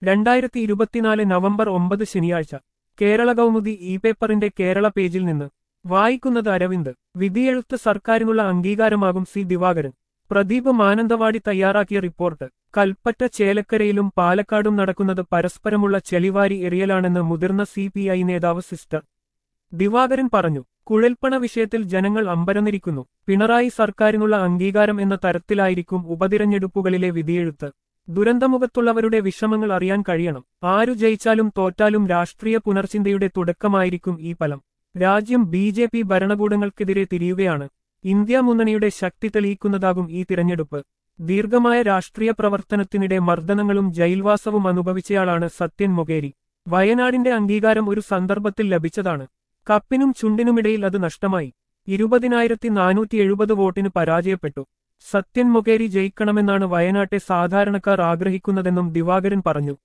രണ്ടായിരത്തി ഇരുപത്തിനാല് നവംബർ ഒമ്പത് ശനിയാഴ്ച കേരള കൗമുദി ഇ പേപ്പറിന്റെ കേരള പേജിൽ നിന്ന് വായിക്കുന്നത് അരവിന്ദ് വിധിയെഴുത്ത് സർക്കാരിനുള്ള അംഗീകാരമാകും സി ദിവാകരൻ പ്രദീപ് മാനന്തവാടി തയ്യാറാക്കിയ റിപ്പോർട്ട് കൽപ്പറ്റ ചേലക്കരയിലും പാലക്കാടും നടക്കുന്നത് പരസ്പരമുള്ള ചെളിവാരി എറിയലാണെന്ന് മുതിർന്ന സി നേതാവ് സിസ്റ്റർ ദിവാകരൻ പറഞ്ഞു കുഴൽപ്പണ വിഷയത്തിൽ ജനങ്ങൾ അമ്പരന്നിരിക്കുന്നു പിണറായി സർക്കാരിനുള്ള അംഗീകാരം എന്ന തരത്തിലായിരിക്കും ഉപതിരഞ്ഞെടുപ്പുകളിലെ വിധിയെഴുത്ത് ദുരന്തമുഖത്തുള്ളവരുടെ വിഷമങ്ങൾ അറിയാൻ കഴിയണം ആരു ജയിച്ചാലും തോറ്റാലും രാഷ്ട്രീയ പുനർചിന്തയുടെ തുടക്കമായിരിക്കും ഈ ഫലം രാജ്യം ബി ജെ പി ഭരണകൂടങ്ങൾക്കെതിരെ തിരിയുകയാണ് ഇന്ത്യ മുന്നണിയുടെ ശക്തി തെളിയിക്കുന്നതാകും ഈ തിരഞ്ഞെടുപ്പ് ദീർഘമായ രാഷ്ട്രീയ പ്രവർത്തനത്തിനിടെ മർദ്ദനങ്ങളും ജയിൽവാസവും അനുഭവിച്ചയാളാണ് സത്യൻ മൊകേരി വയനാടിന്റെ അംഗീകാരം ഒരു സന്ദർഭത്തിൽ ലഭിച്ചതാണ് കപ്പിനും ചുണ്ടിനുമിടയിൽ അത് നഷ്ടമായി ഇരുപതിനായിരത്തി നാനൂറ്റി എഴുപത് വോട്ടിന് പരാജയപ്പെട്ടു സത്യൻ മൊകേരി ജയിക്കണമെന്നാണ് വയനാട്ടെ സാധാരണക്കാർ ആഗ്രഹിക്കുന്നതെന്നും ദിവാകരൻ പറഞ്ഞു